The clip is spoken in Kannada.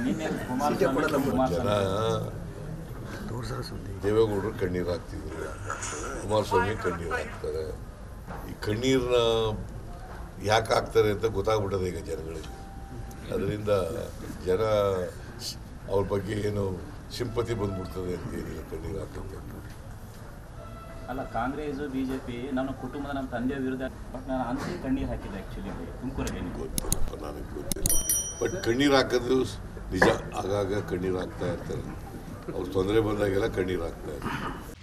ನಿನ್ನೆ ಕುಮಾರಸ್ವಾಮಿ ಜನ ಕುಮಾರಸ್ವಾಮಿ ದೇವೇಗೌಡರು ಕಣ್ಣೀರು ಹಾಕ್ತಿದ್ರು ಕುಮಾರಸ್ವಾಮಿ ಕಣ್ಣೀರು ಹಾಕ್ತಾರೆ ಈ ಕಣ್ಣೀರನ್ನ ಯಾಕೆ ಹಾಕ್ತಾರೆ ಅಂತ ಗೊತ್ತಾಗ್ಬಿಟ್ಟದೆ ಈಗ ಜನಗಳಿಗೆ ಅದರಿಂದ ಜನ ಅವ್ರ ಬಗ್ಗೆ ಏನು ಸಿಂಪತಿ ಬಂದ್ಬಿಡ್ತದೆ ಅಂತ ಏನಿಲ್ಲ ಕಣ್ಣೀರು ಹಾಕಂತ ಅಲ್ಲ ಕಾಂಗ್ರೆಸ್ ಬಿಜೆಪಿ ನಮ್ಮ ಕುಟುಂಬದ ನಮ್ಮ ತಂದೆಯ ವಿರುದ್ಧ ಬಟ್ ನಾನು ಅಂತಿ ಕಣ್ಣೀರು ಹಾಕಿದ್ದೆ ಆ್ಯಕ್ಚುಲಿ ತುಮಕೂರಲ್ಲಿ ಗೊತ್ತಿಲ್ಲಪ್ಪ ನನಗೆ ಗೊತ್ತಿಲ್ಲ ಬಟ್ ಕಣ್ಣೀರು ಹಾಕೋದು ನಿಜ ಆಗಾಗ ಕಣ್ಣೀರು ಹಾಕ್ತಾ ಇರ್ತಾರೆ ಅವ್ರು ತೊಂದರೆ ಬಂದಾಗೆಲ್ಲ ಕಣ್ಣೀರು ಹಾಕ್ತಾ ಇರ್ತಾರೆ